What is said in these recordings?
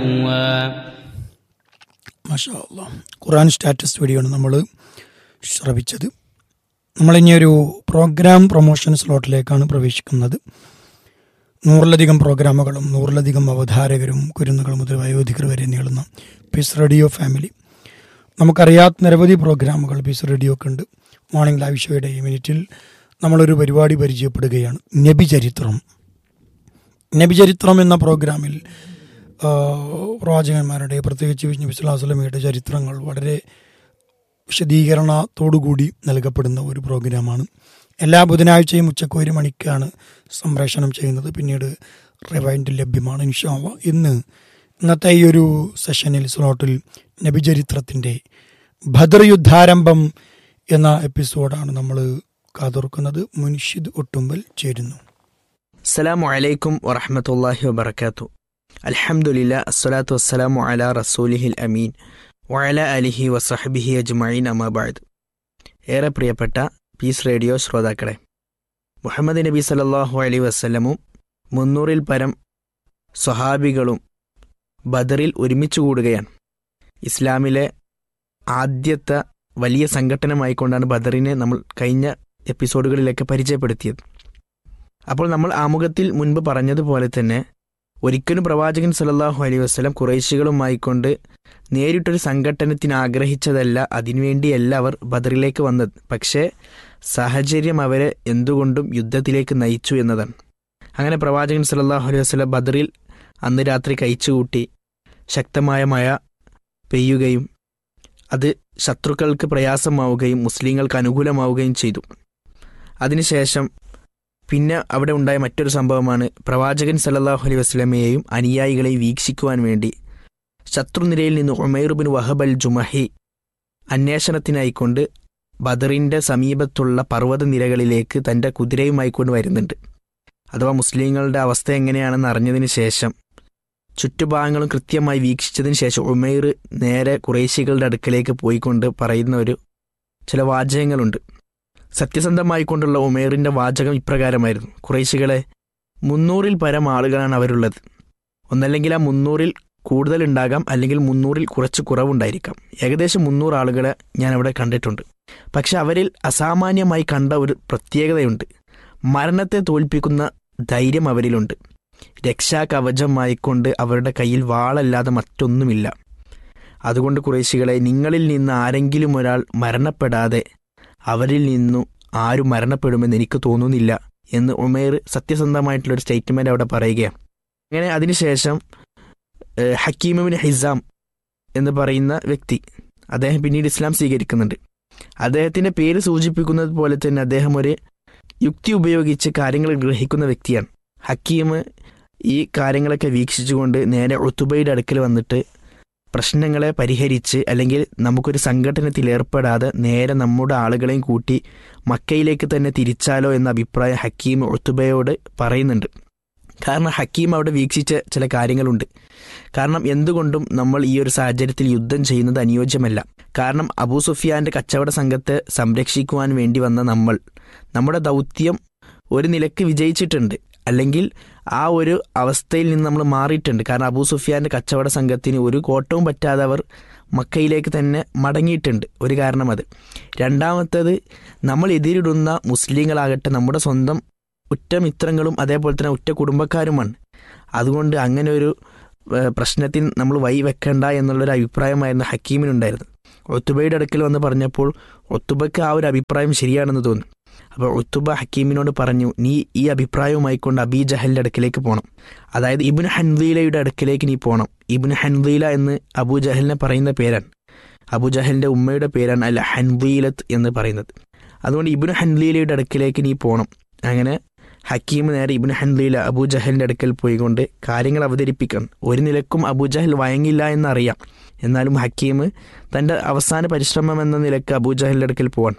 هوى മാഷാ അല്ലാ ഖുറാൻ status video ആണ് നമ്മൾ ശ്രവിച്ചത് നമ്മളിനി ഒരു പ്രോഗ്രാം പ്രൊമോഷൻ സ്ലോട്ടിലേക്കാണ് പ്രവേശിക്കുന്നത് നൂറിലധികം പ്രോഗ്രാമുകളും നൂറിലധികം അവതാരകരും കുരുന്നുകൾ മുതൽ വയോധികർ വരെ നീളുന്ന പീസ് റേഡിയോ ഫാമിലി നമുക്കറിയാത്ത നിരവധി പ്രോഗ്രാമുകൾ പീസ് റേഡിയോക്ക് ഉണ്ട് മോർണിംഗ് ലൈവ് ഷോയുടെ ഈ മിനിറ്റിൽ നമ്മളൊരു പരിപാടി പരിചയപ്പെടുകയാണ് നബി ചരിത്രം നബി ചരിത്രം എന്ന പ്രോഗ്രാമിൽ ആ, പ്രവാചകന്മാരുടെ പ്രത്യേകിച്ച് നബി സ്വല്ലല്ലാഹു അലൈഹി വസല്ലമയുടെ ചരിത്രങ്ങൾ വളരെ വിശദീകരണത്തോടുകൂടി നൽകപ്പെടുന്ന ഒരു പ്രോഗ്രാമാണ് എല്ലാ ബുധനാഴ്ചയും ഉച്ചക്ക് ഒരു മണിക്കാണ് സംപ്രേഷണം ചെയ്യുന്നത് പിന്നീട് റിവൈൻഡ് ലഭ്യമാണ് ഇൻഷാല്ല ഇന്ന് ഇന്നത്തെ ഈ ഒരു സെഷനിൽ സ്ലോട്ടിൽ നബിചരിത്രത്തിൻ്റെ ഭദ്ര യുദ്ധാരംഭം എന്ന എപ്പിസോഡാണ് നമ്മൾ കാതോർക്കുന്നത് മുൻഷിദ് ഒട്ടുമ്പൽ ചേരുന്നു അസ്സലാമു അലൈക്കും വറഹമത്തല്ലാഹി വബർക്കാത്തു അൽഹംദുലില്ല അസ്സലാത്തു വസ്സലാമു അല റസൂലിഹിൽ അമീൻ വഅല അലിഹി വസഹബിഹി അജ്മഈൻ അമാബാദ് ഏറെ പ്രിയപ്പെട്ട പീസ് റേഡിയോ ശ്രോതാക്കളെ മുഹമ്മദ് നബി സല്ലല്ലാഹു അലൈഹി വസല്ലമും മുന്നൂറിൽ പരം സ്വഹാബികളും ബദറിൽ ഒരുമിച്ച് കൂടുകയാണ് ഇസ്ലാമിലെ ആദ്യത്തെ വലിയ സംഘടനമായിക്കൊണ്ടാണ് ബദറിനെ നമ്മൾ കഴിഞ്ഞ എപ്പിസോഡുകളിലൊക്കെ പരിചയപ്പെടുത്തിയത് അപ്പോൾ നമ്മൾ ആമുഖത്തിൽ മുൻപ് പറഞ്ഞതുപോലെ തന്നെ ഒരിക്കലും പ്രവാചകൻ സല്ലല്ലാഹു അലൈഹി വസ്ലം കുറേശികളുമായിക്കൊണ്ട് നേരിട്ടൊരു സംഘട്ടനത്തിന് ആഗ്രഹിച്ചതല്ല അതിനുവേണ്ടിയല്ല അവർ ബദറിലേക്ക് വന്നത് പക്ഷേ സാഹചര്യം അവരെ എന്തുകൊണ്ടും യുദ്ധത്തിലേക്ക് നയിച്ചു എന്നതാണ് അങ്ങനെ പ്രവാചകൻ സല്ലല്ലാഹു അലൈഹി വസ്ലം ബദറിൽ അന്ന് രാത്രി കഴിച്ചുകൂട്ടി ശക്തമായ മഴ പെയ്യുകയും അത് ശത്രുക്കൾക്ക് പ്രയാസമാവുകയും മുസ്ലിങ്ങൾക്ക് അനുകൂലമാവുകയും ചെയ്തു അതിനുശേഷം പിന്നെ അവിടെ ഉണ്ടായ മറ്റൊരു സംഭവമാണ് പ്രവാചകൻ സല്ലല്ലാഹു അലൈഹി വസ്ലമയെയും അനുയായികളെയും വീക്ഷിക്കുവാൻ വേണ്ടി ശത്രുനിരയിൽ നിന്ന് Umair bin Wahab al Jumahi അന്വേഷണത്തിനായിക്കൊണ്ട് ബദറിന്റെ സമീപത്തുള്ള പർവ്വതനിരകളിലേക്ക് തന്റെ കുതിരയുമായിക്കൊണ്ട് വരുന്നുണ്ട് അഥവാ മുസ്ലിങ്ങളുടെ അവസ്ഥ എങ്ങനെയാണെന്ന് അറിഞ്ഞതിന് ശേഷം ചുറ്റുഭാഗങ്ങളും കൃത്യമായി വീക്ഷിച്ചതിന് ശേഷം ഉമൈർ നേരെ കുറേശികളുടെ അടുക്കലേക്ക് പോയിക്കൊണ്ട് പറയുന്ന ഒരു ചില വാചകങ്ങളുണ്ട് സത്യസന്ധമായിക്കൊണ്ടുള്ള ഉമേറിന്റെ വാചകം ഇപ്രകാരമായിരുന്നു കുറേശികളെ മുന്നൂറിൽ പരം ആളുകളാണ് അവരുള്ളത് ഒന്നല്ലെങ്കിൽ ആ മുന്നൂറിൽ കൂടുതൽ ഉണ്ടാകാം അല്ലെങ്കിൽ മുന്നൂറിൽ കുറച്ച് കുറവുണ്ടായിരിക്കാം ഏകദേശം മുന്നൂറ് ആളുകളെ ഞാൻ അവിടെ കണ്ടിട്ടുണ്ട് പക്ഷെ അവരിൽ അസാമാന്യമായി കണ്ട ഒരു പ്രത്യേകതയുണ്ട് മരണത്തെ തോൽപ്പിക്കുന്ന ധൈര്യം അവരിലുണ്ട് രക്ഷാകവചമായിക്കൊണ്ട് അവരുടെ കയ്യിൽ വാളല്ലാതെ മറ്റൊന്നുമില്ല അതുകൊണ്ട് കുറേശികളെ നിങ്ങളിൽ നിന്ന് ആരെങ്കിലും ഒരാൾ മരണപ്പെടാതെ അവരിൽ നിന്നു ആരും മരണപ്പെടുമെന്ന് എനിക്ക് തോന്നുന്നില്ല എന്ന് ഉമേർ സത്യസന്ധമായിട്ടുള്ളൊരു സ്റ്റേറ്റ്മെന്റ് അവിടെ പറയുകയാണ് അങ്ങനെ അതിനുശേഷം ഏഹ്, ഹക്കീമിൻ ഹിസാം എന്ന് പറയുന്ന വ്യക്തി അദ്ദേഹം പിന്നീട് ഇസ്ലാം സ്വീകരിക്കുന്നുണ്ട് അദ്ദേഹത്തിന്റെ പേര് സൂചിപ്പിക്കുന്നത് പോലെ തന്നെ അദ്ദേഹം ഒരു യുക്തി ഉപയോഗിച്ച് കാര്യങ്ങൾ ഗ്രഹിക്കുന്ന വ്യക്തിയാണ് ഹക്കീം ഈ കാര്യങ്ങളൊക്കെ വീക്ഷിച്ചുകൊണ്ട് നേരെ ഒത്തുബയുടെ അടുക്കൽ വന്നിട്ട് പ്രശ്നങ്ങളെ പരിഹരിച്ച് അല്ലെങ്കിൽ നമുക്കൊരു സംഘടനത്തിൽ ഏർപ്പെടാതെ നേരെ നമ്മുടെ ആളുകളെയും കൂട്ടി മക്കയിലേക്ക് തന്നെ തിരിച്ചാലോ എന്ന അഭിപ്രായം ഹക്കീം ഒത്തുബയോട് പറയുന്നുണ്ട് കാരണം ഹക്കീം അവിടെ വീക്ഷിച്ച ചില കാര്യങ്ങളുണ്ട് കാരണം എന്തുകൊണ്ടും നമ്മൾ ഈ ഒരു സാഹചര്യത്തിൽ യുദ്ധം ചെയ്യുന്നത് അനുയോജ്യമല്ല കാരണം അബൂ സുഫിയാന്റെ കച്ചവട സംഘത്തെ സംരക്ഷിക്കുവാൻ വേണ്ടി വന്ന നമ്മൾ നമ്മുടെ ദൗത്യം ഒരു നിലക്ക് വിജയിച്ചിട്ടുണ്ട് അല്ലെങ്കിൽ ആ ഒരു അവസ്ഥയിൽ നിന്ന് നമ്മൾ മാറിയിട്ടുണ്ട് കാരണം അബൂ സുഫിയാന്റെ കച്ചവട സംഘത്തിന് ഒരു കോട്ടവും പറ്റാതെ അവർ മക്കയിലേക്ക് തന്നെ മടങ്ങിയിട്ടുണ്ട് ഒരു കാരണം അത് രണ്ടാമത്തേത് നമ്മൾ എതിരിടുന്ന മുസ്ലിങ്ങളാകട്ടെ നമ്മുടെ സ്വന്തം ഉറ്റ മിത്രങ്ങളും അതേപോലെ തന്നെ ഉറ്റ കുടുംബക്കാരുമാണ് അതുകൊണ്ട് അങ്ങനെ ഒരു ഏഹ്, പ്രശ്നത്തിൽ നമ്മൾ വൈ വെക്കണ്ട എന്നുള്ളൊരു അഭിപ്രായമായിരുന്നു ഹക്കീമിനുണ്ടായിരുന്നത് ഒത്തുബയുടെ അടുക്കൽ വന്ന് പറഞ്ഞപ്പോൾ ഒത്തുബയ്ക്ക് ആ ഒരു അഭിപ്രായം ശരിയാണെന്ന് തോന്നി അപ്പോൾ ഒത്തുബ ഹക്കീമിനോട് പറഞ്ഞു നീ ഈ അഭിപ്രായവുമായിക്കൊണ്ട് അബി ജഹലിന്റെ അടുക്കിലേക്ക് പോകണം അതായത് ഇബിൻ ഹൻവീലയുടെ അടുക്കിലേക്ക് നീ പോകണം ഇബിൻ ഹൻവീല എന്ന് അബൂ ജഹലിനെ പറയുന്ന പേരാണ് അബൂ ജഹലിന്റെ ഉമ്മയുടെ പേരാണ് അല്ല ഹൻവീലത്ത് എന്ന് പറയുന്നത് അതുകൊണ്ട് ഇബിൻ ഹൻലീലയുടെ അടുക്കിലേക്ക് നീ പോകണം അങ്ങനെ ഹക്കീം നേരെ ഇബിൻ ഹൻലീല അബൂ ജഹലിന്റെ അടുക്കൽ പോയിക്കൊണ്ട് കാര്യങ്ങൾ അവതരിപ്പിക്കണം ഒരു നിലക്കും അബൂ ജഹൽ വഴങ്ങില്ല എന്നറിയാം എന്നാലും ഹക്കീം തന്റെ അവസാന പരിശ്രമം എന്ന നിലക്ക് അബൂ ജഹലിന്റെ അടുക്കൽ പോവാൻ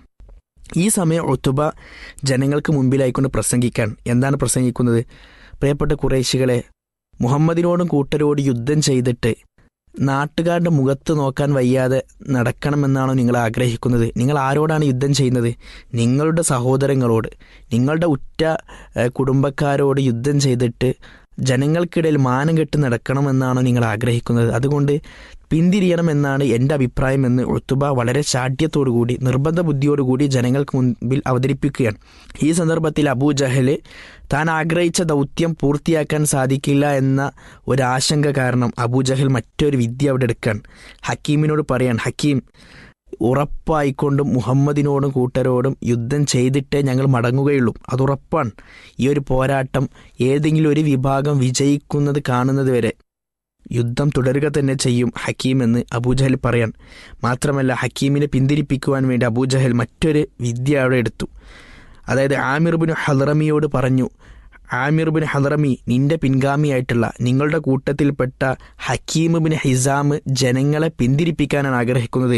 ഈ സമയം ഒത്തുബ ജനങ്ങൾക്ക് മുമ്പിലായിക്കൊണ്ട് പ്രസംഗിക്കാൻ എന്താണ് പ്രസംഗിക്കുന്നത് പ്രിയപ്പെട്ട കുറേശികളെ മുഹമ്മദിനോടും കൂട്ടരോട് യുദ്ധം ചെയ്തിട്ട് നാട്ടുകാരുടെ മുഖത്ത് നോക്കാൻ വയ്യാതെ നടക്കണമെന്നാണോ നിങ്ങൾ ആഗ്രഹിക്കുന്നത് നിങ്ങൾ ആരോടാണ് യുദ്ധം ചെയ്യുന്നത് നിങ്ങളുടെ സഹോദരങ്ങളോട് നിങ്ങളുടെ ഉറ്റ ഏഹ്, കുടുംബക്കാരോട് യുദ്ധം ചെയ്തിട്ട് ജനങ്ങൾക്കിടയിൽ മാനം കെട്ട് നടക്കണമെന്നാണോ നിങ്ങൾ ആഗ്രഹിക്കുന്നത് അതുകൊണ്ട് പിന്തിരിയണമെന്നാണ് എൻ്റെ അഭിപ്രായം എന്ന് ഒത്തുബ വളരെ ശാഠ്യത്തോടുകൂടി നിർബന്ധ ബുദ്ധിയോടുകൂടി ജനങ്ങൾക്ക് മുൻപിൽ അവതരിപ്പിക്കുകയാണ് ഈ സന്ദർഭത്തിൽ അബൂ ജഹല് താൻ ആഗ്രഹിച്ച ദൗത്യം പൂർത്തിയാക്കാൻ സാധിക്കില്ല എന്ന ഒരാശങ്ക കാരണം അബൂജഹൽ മറ്റൊരു വിദ്യ അവിടെ എടുക്കാൻ ഹക്കീമിനോട് പറയാൻ ഹക്കീം ഉറപ്പായിക്കൊണ്ടും മുഹമ്മദിനോടും കൂട്ടരോടും യുദ്ധം ചെയ്തിട്ടേ ഞങ്ങൾ മടങ്ങുകയുള്ളൂ അതുറപ്പാണ് ഈ ഒരു പോരാട്ടം ഏതെങ്കിലും ഒരു വിഭാഗം വിജയിക്കുന്നത് കാണുന്നത് വരെ യുദ്ധം തുടരുക തന്നെ ചെയ്യും ഹക്കീം എന്ന് അബൂജഹൽ പറയാൻ മാത്രമല്ല ഹക്കീമിനെ പിന്തിരിപ്പിക്കുവാൻ വേണ്ടി അബൂജഹൽ മറ്റൊരു വിദ്യ അവിടെ എടുത്തു അതായത് ആമിർ ബിൻ ഹലറമിയോട് പറഞ്ഞു ആമിർ ബിൻ ഹലറമി നിന്റെ പിൻഗാമിയായിട്ടുള്ള നിങ്ങളുടെ കൂട്ടത്തിൽപ്പെട്ട ഹക്കീം ബിൻ ഹിസാം ജനങ്ങളെ പിന്തിരിപ്പിക്കാനാണ് ആഗ്രഹിക്കുന്നത്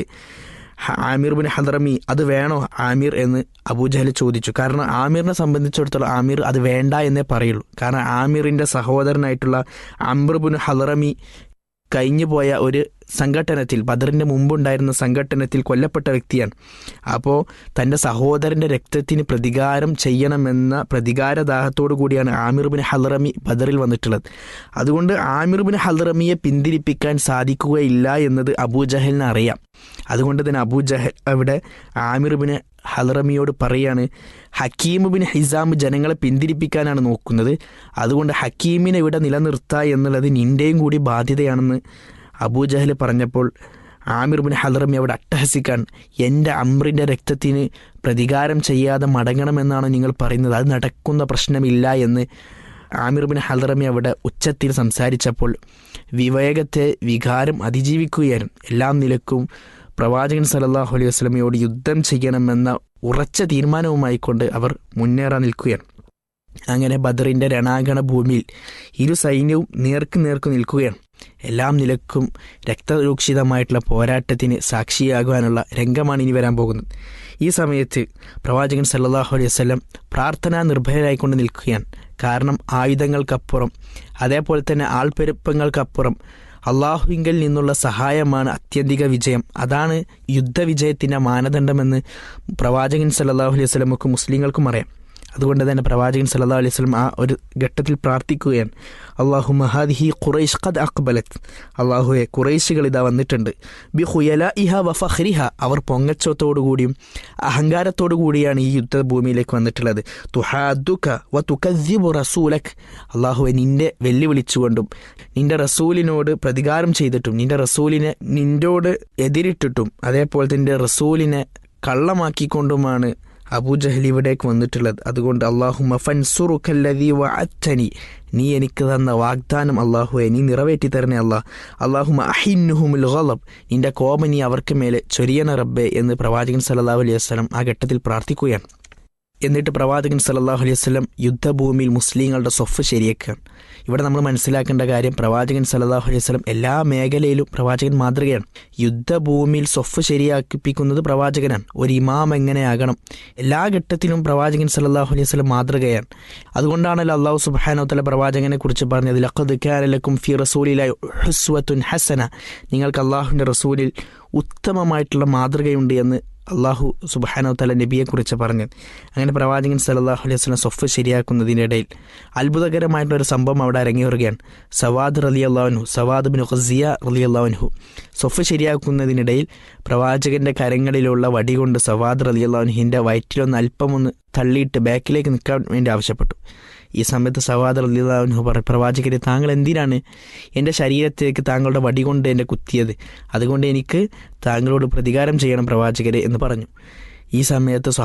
ഹ- ആമിർ ബിൻ ഹദറമി അത് വേണോ ആമിർ എന്ന് അബൂജഹൽ ചോദിച്ചു കാരണം ആമിറിനെ സംബന്ധിച്ചിടത്തോളം ആമിർ അത് വേണ്ട എന്നേ പറയുള്ളൂ കാരണം ആമിറിന്റെ സഹോദരനായിട്ടുള്ള അംബർ ബിൻ ഹദറമി കഴിഞ്ഞു പോയ ഒരു സംഘട്ടനത്തിൽ ബദറിന്റെ മുമ്പുണ്ടായിരുന്ന സംഘട്ടനത്തിൽ കൊല്ലപ്പെട്ട വ്യക്തിയാണ് അപ്പോൾ തൻ്റെ സഹോദരന്റെ രക്തത്തിന് പ്രതികാരം ചെയ്യണമെന്ന പ്രതികാരദാഹത്തോടു കൂടിയാണ് ആമിർ ബിൻ ഹലറമി ബദറിൽ വന്നിട്ടുള്ളത് അതുകൊണ്ട് ആമിർ ബിൻ ഹലറമിയെ പിന്തിരിപ്പിക്കാൻ സാധിക്കുകയില്ല എന്നത് അബൂജഹലിന് അറിയാം അതുകൊണ്ട് തന്നെ അബൂജഹൽ അവിടെ ആമിർ ബിൻ ഹലറമിയോട് പറയാണ് ഹക്കീം ബിൻ ഹിസാം ജനങ്ങളെ പിന്തിരിപ്പിക്കാനാണ് നോക്കുന്നത് അതുകൊണ്ട് ഹക്കീമിനെ ഇവിടെ നിലനിർത്തുക എന്നുള്ളത് നിന്റെയും കൂടി ബാധ്യതയാണെന്ന് അബൂജഹൽ പറഞ്ഞപ്പോൾ ആമിർ ബിൻ ഹലറമി അവിടെ അട്ടഹസിക്കാൻ എൻ്റെ അമ്രിൻ്റെ രക്തത്തിന് പ്രതികാരം ചെയ്യാതെ മടങ്ങണമെന്നാണ് നിങ്ങൾ പറയുന്നത് അത് നടക്കുന്ന പ്രശ്നമില്ല എന്ന് ആമിർ ബിൻ ഹലറമി അവിടെ ഉച്ചത്തിൽ സംസാരിച്ചപ്പോൾ വിവേകത്തെ വികാരം അതിജീവിക്കുകയായിരുന്നു എല്ലാം നിലക്കും പ്രവാചകൻ സല്ലല്ലാഹു അലൈഹി വസല്ലമയോട് യുദ്ധം ചെയ്യണമെന്ന ഉറച്ച തീരുമാനവുമായിക്കൊണ്ട് അവർ മുന്നേറാൻ നിൽക്കുകയാണ് അങ്ങനെ ബദറിന്റെ രണാഗണ ഭൂമിയിൽ ഇരു സൈന്യവും നേർക്ക് നേർക്ക് നിൽക്കുകയാണ് എല്ലാം നിലക്കും രക്തരൂക്ഷിതമായിട്ടുള്ള പോരാട്ടത്തിന് സാക്ഷിയാകുവാനുള്ള രംഗമാണ് ഇനി വരാൻ പോകുന്നത് ഈ സമയത്ത് പ്രവാചകൻ സല്ലല്ലാഹു അലൈഹി വസല്ലം പ്രാർത്ഥനാ നിർഭയരായിക്കൊണ്ട് നിൽക്കുകയാണ് കാരണം ആയുധങ്ങൾക്കപ്പുറം അതേപോലെ തന്നെ ആൾപ്പെരുപ്പങ്ങൾക്കപ്പുറം അള്ളാഹുവിങ്കൽ നിന്നുള്ള സഹായമാണ് അത്യന്തിക വിജയം അതാണ് യുദ്ധവിജയത്തിൻ്റെ മാനദണ്ഡമെന്ന് പ്രവാചകൻ സല്ലല്ലാഹു അലൈഹി വസല്ലമക്ക് മുസ്ലിങ്ങൾക്കും അറിയാം അതുകൊണ്ട് തന്നെ പ്രവാചകൻ സല്ലല്ലാഹു അലൈഹി വസല്ലം ആ ഒരു ഘട്ടത്തിൽ പ്രാർത്ഥിക്കുകയാണ് അള്ളാഹു മഹാദിഹി ഖുറൈഷ് ഖദ് അക്ബലത്ത് അള്ളാഹുവെ ഖുറൈശികൾ ഇതാ വന്നിട്ടുണ്ട് ബി ഹുയല ഇഹ വ ഫഖ്രിഹ അവർ പൊങ്ങച്ചത്തോടുകൂടിയും അഹങ്കാരത്തോടു കൂടിയാണ് ഈ യുദ്ധഭൂമിയിലേക്ക് വന്നിട്ടുള്ളത് തുഹാദുക വ തുകദ്ദിബു റസൂലക് അള്ളാഹുവെ നിന്റെ വെല്ലുവിളിച്ചുകൊണ്ടും നിന്റെ റസൂലിനോട് പ്രതികാരം ചെയ്തിട്ടും നിന്റെ റസൂലിനെ നിന്നോട് എതിരിട്ടിട്ടും അതേപോലെ നിന്റെ റസൂലിനെ കള്ളമാക്കിക്കൊണ്ടുമാണ് അബൂജഹൽ ഇവിടേക്ക് വന്നിട്ടുള്ളത് അതുകൊണ്ട് അള്ളാഹു മഫൻസുറുഖല്ലതി വഅത്തനി നീ എനിക്ക് തന്ന വാഗ്ദാനം അള്ളാഹുവെ നീ നിറവേറ്റി തരണേ അള്ളാഹ് അള്ളാഹു അഹിന്നുഹുമുൽ ഗളബ് നിന്റെ കോപം നീ അവർക്ക് മേലെ ചൊരിയണ റബ്ബെ എന്ന് പ്രവാചകൻ സല്ലല്ലാഹു അലൈഹി വസല്ലം ആ ഘട്ടത്തിൽ പ്രാർത്ഥിക്കുകയാണ് എന്നിട്ട് പ്രവാചകൻ സല്ലല്ലാഹു അലൈഹി വസല്ലം യുദ്ധഭൂമിയിൽ മുസ്ലിങ്ങളുടെ സ്വഫ് ശരിയാക്കുകയാണ് ഇവിടെ നമ്മൾ മനസ്സിലാക്കേണ്ട കാര്യം പ്രവാചകൻ സല്ലല്ലാഹു അലൈഹി വസല്ലം എല്ലാ മേഖലയിലും പ്രവാചകൻ മാതൃകയാണ് യുദ്ധഭൂമിയിൽ സ്വഫ് ശരിയാക്കിപ്പിക്കുന്നത് പ്രവാചകനാണ് ഒരു ഇമാം എങ്ങനെയാകണം എല്ലാ ഘട്ടത്തിലും പ്രവാചകൻ സല്ലല്ലാഹു അലൈഹി വസല്ലം മാതൃകയാണ് അതുകൊണ്ടാണല്ലോ അള്ളാഹു സുബ്ഹാനഹു വതആല പ്രവാചകനെ കുറിച്ച് പറഞ്ഞത് ലഖദ് കാന ലക്കും ഫി റസൂലില്ലാഹി ഹുസ്വത്തുൻ ഹസന നിങ്ങൾക്ക് അള്ളാഹുവിൻ്റെ റസൂലിൽ ഉത്തമമായിട്ടുള്ള മാതൃകയുണ്ട് എന്ന് അള്ളാഹു സുബാനോ തല നബിയെക്കുറിച്ച് പറഞ്ഞു അങ്ങനെ പ്രവാചകൻ സല്ലല്ലാഹു അലൈഹി വസല്ലം സ്വഫ് ശരിയാക്കുന്നതിനിടയിൽ അത്ഭുതകരമായിട്ടുള്ള ഒരു സംഭവം അവിടെ അരങ്ങേറുകയാണ് സവാദ് റലി അള്ളാഹുനു സവാദ് ബിൻ ഖസിയ റലി അള്ളാഹുനു സ്വഫ് ശരിയാക്കുന്നതിനിടയിൽ പ്രവാചകന്റെ കരങ്ങളിലുള്ള വടി കൊണ്ട് സവാദ് റലി അള്ളാഹുനുഹിൻ്റെ വയറ്റിലൊന്ന് അല്പമൊന്ന് തള്ളിയിട്ട് ബാക്കിലേക്ക് നിൽക്കാൻ വേണ്ടി ആവശ്യപ്പെട്ടു ഈ സമയത്ത് സവാദ് റലിഹു പറ പ്രവാചകരെ താങ്കൾ എന്തിനാണ് എൻ്റെ ശരീരത്തേക്ക് താങ്കളുടെ വടി കൊണ്ട് എന്നെ കുത്തിയത് അതുകൊണ്ട് എനിക്ക് താങ്കളോട് പ്രതികാരം ചെയ്യണം പ്രവാചകരെ എന്ന് പറഞ്ഞു ഈ സമയത്ത്